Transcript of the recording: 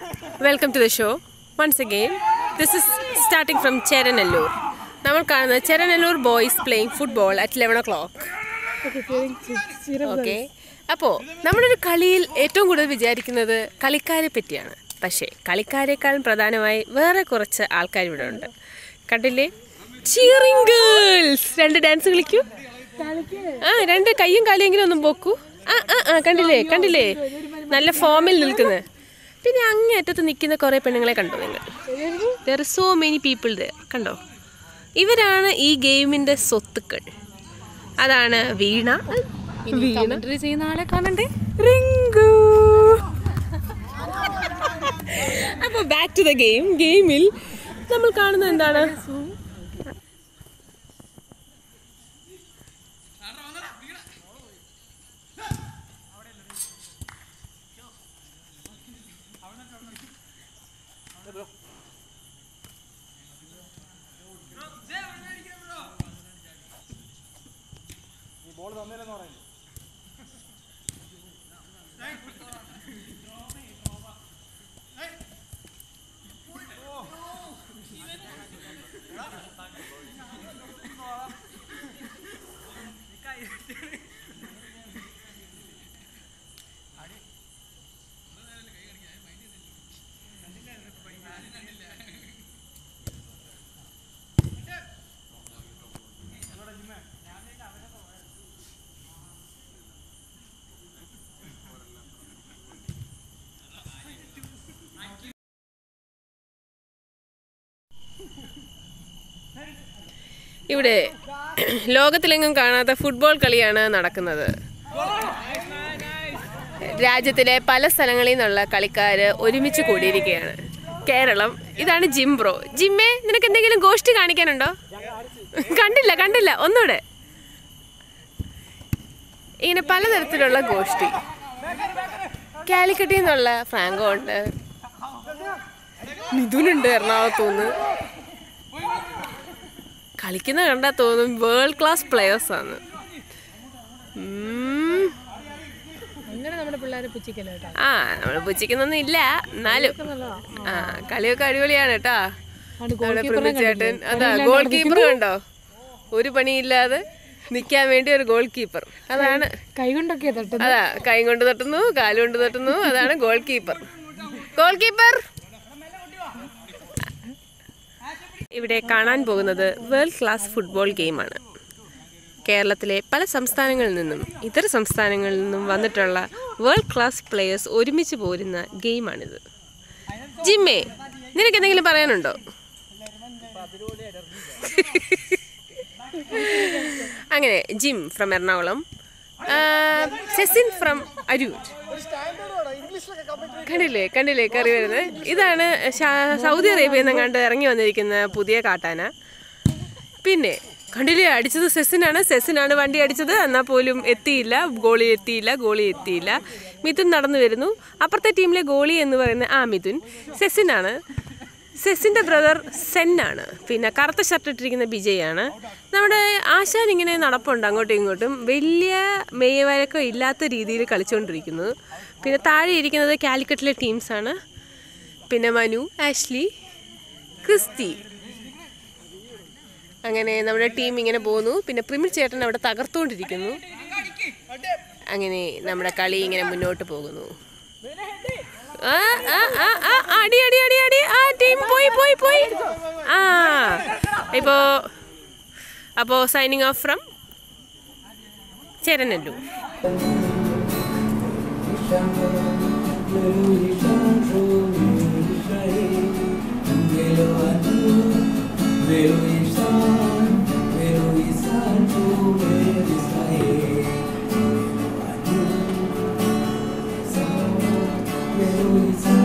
Welcome to the show once again this is starting from Cheranallur നമ്മൾ കാണുന്നത് Cheranallur boys playing football at eleven o'clock okay അപ്പോൾ നമ്മളൊരു കളിയിൽ ഏറ്റവും കൂടുതൽ വിചാരിക്കുന്നത് കളിക്കാരെ പറ്റിയാണ് പക്ഷേ കളിക്കാരെക്കാളും പ്രധാനമായി വേറെ കുറച്ച് ആൾക്കാർ ഇവിടെ ഉണ്ട് കണ്ടില്ലേ ചിയറിംഗ് ഗേൾസ് രണ്ട് ഡാൻസ് കളിക്കൂ ആ രണ്ട് കയ്യും കാലെങ്കിലും ഒന്നും പോക്കൂ ആ ആ ആ കണ്ടില്ലേ കണ്ടില്ലേ നല്ല ഫോമിൽ നിൽക്കുന്നത് പിന്നെ അങ്ങേ അറ്റത്ത് നിൽക്കുന്ന കുറേ പെണ്ണുങ്ങളെ കണ്ടോ നിങ്ങൾ there so many people there കണ്ടോ ഇവരാണ് ഈ ഗെയിമിന്റെ സ്വത്തുക്കൾ അതാണ് വീണ വീണ ചെയ്യുന്ന ആളെ കാണണ്ടേ റിങ്കു അപ്പൊ ബാക്ക് ടു ദ ഗെയിം ഗെയിമിൽ നമ്മൾ കാണുന്നത് എന്താണ് ഇവിടെ ലോകത്തിലെങ്ങും കാണാത്ത ഫുട്ബോൾ കളിയാണ് നടക്കുന്നത് രാജ്യത്തിലെ പല സ്ഥലങ്ങളിൽ നിന്നുള്ള കളിക്കാർ ഒരുമിച്ച് കൂടിയിരിക്കുകയാണ് കേരളം ഇതാണ് ജിം ബ്രോ ജിമ്മേ നിനക്ക് എന്തെങ്കിലും ഗോഷ്ടി കാണിക്കാനുണ്ടോ കണ്ടില്ല കണ്ടില്ല ഒന്നുകൂടെ ഇങ്ങനെ പലതരത്തിലുള്ള ഗോഷ്ടി കാലിക്കട്ടിൽ നിന്നുള്ള ഫ്രാങ്കോ ഉണ്ട് മിഥുനുണ്ട് എറണാകുളത്തുനിന്ന് കളിക്കുന്ന കണ്ടാ തോന്നും വേൾഡ് ക്ലാസ് പ്ലെയേഴ്സ് ആണ് ഉം. അങ്ങനെ നമ്മുടെ പിള്ളേരെ പുച്ഛിക്കല്ലോ കേട്ടോ ആ നമ്മൾ പുച്ഛിക്കുന്നൊന്നും ഇല്ല എന്നാലും ആ കളിയൊക്കെ അടിപൊളിയാണ് കേട്ടാ നമ്മുടെ പ്രമിച്ചേട്ടൻ അതാ ഗോൾ കീപ്പർ കണ്ടോ ഒരു പണിയില്ലാതെ നിൽക്കാൻ വേണ്ടി ഒരു ഗോൾ കീപ്പർ അതാണ് കൈ കൊണ്ടൊക്കെ തട്ടും അതാ കൈ കൊണ്ട് തട്ടുന്നു കാലുകൊണ്ട് തട്ടുന്നു അതാണ് ഗോൾ കീപ്പർ ഗോൾ കീപ്പർ ഇവിടെ കാണാൻ പോകുന്നത് വേൾഡ് ക്ലാസ് ഫുട്ബോൾ ഗെയിമാണ് കേരളത്തിലെ പല സംസ്ഥാനങ്ങളിൽ നിന്നും ഇതര സംസ്ഥാനങ്ങളിൽ നിന്നും വന്നിട്ടുള്ള വേൾഡ് ക്ലാസ് പ്ലെയേഴ്സ് ഒരുമിച്ച് പോരുന്ന ഗെയിമാണിത് ജിമ്മേ നിനക്ക് എന്തെങ്കിലും പറയാനുണ്ടോ അങ്ങനെ ജിം ഫ്രം എറണാകുളം ആ, സെസിൻ ഫ്രം അരൂർ കണ്ടില്ലേ കണ്ടില്ലേ കറി വരുന്നത് ഇതാണ് ഷാ- സൗദി അറേബ്യയിൽ നിന്ന് കണ്ട് ഇറങ്ങി വന്നിരിക്കുന്ന പുതിയ കാട്ടാന പിന്നെ കണ്ടില്ലേ അടിച്ചത് സെസിനാണ് സെസിനാണ് വണ്ടി അടിച്ചത് എന്നാൽ പോലും എത്തിയില്ല ഗോളി എത്തിയില്ല ഗോളി എത്തിയില്ല മിഥുൻ നടന്നു വരുന്നു അപ്പുറത്തെ ടീമിലെ ഗോളി എന്ന് പറയുന്ന ആ മിഥുൻ സെസിനാണ് സെസിൻ്റെ ബ്രദർ സെന്നാണ് പിന്നെ കറുത്ത ഷർട്ട് ഇട്ടിരിക്കുന്ന ബിജയാണ് നമ്മുടെ ആശാൻ ഇങ്ങനെ നടപ്പുണ്ട് അങ്ങോട്ടും ഇങ്ങോട്ടും വലിയ മെയ്യവരക്കം ഇല്ലാത്ത രീതിയിൽ കളിച്ചുകൊണ്ടിരിക്കുന്നു പിന്നെ താഴെ ഇരിക്കുന്നത് കാലിക്കറ്റിലെ ടീംസാണ് പിന്നെ മനു ആഷ്ലി ക്രിസ്തി അങ്ങനെ നമ്മുടെ ടീം ഇങ്ങനെ പോകുന്നു പിന്നെ പ്രിമിൽ ചേട്ടൻ അവിടെ തകർത്തുകൊണ്ടിരിക്കുന്നു അങ്ങനെ നമ്മുടെ കളി ഇങ്ങനെ മുന്നോട്ട് പോകുന്നു ആ, ആ, ആ, ആ, അടി അടി അടി അടി ആ ടീം പോയി പോയി പോയി ആ ഇപ്പോ അപ്പോ signing off from Cheranallur Israel,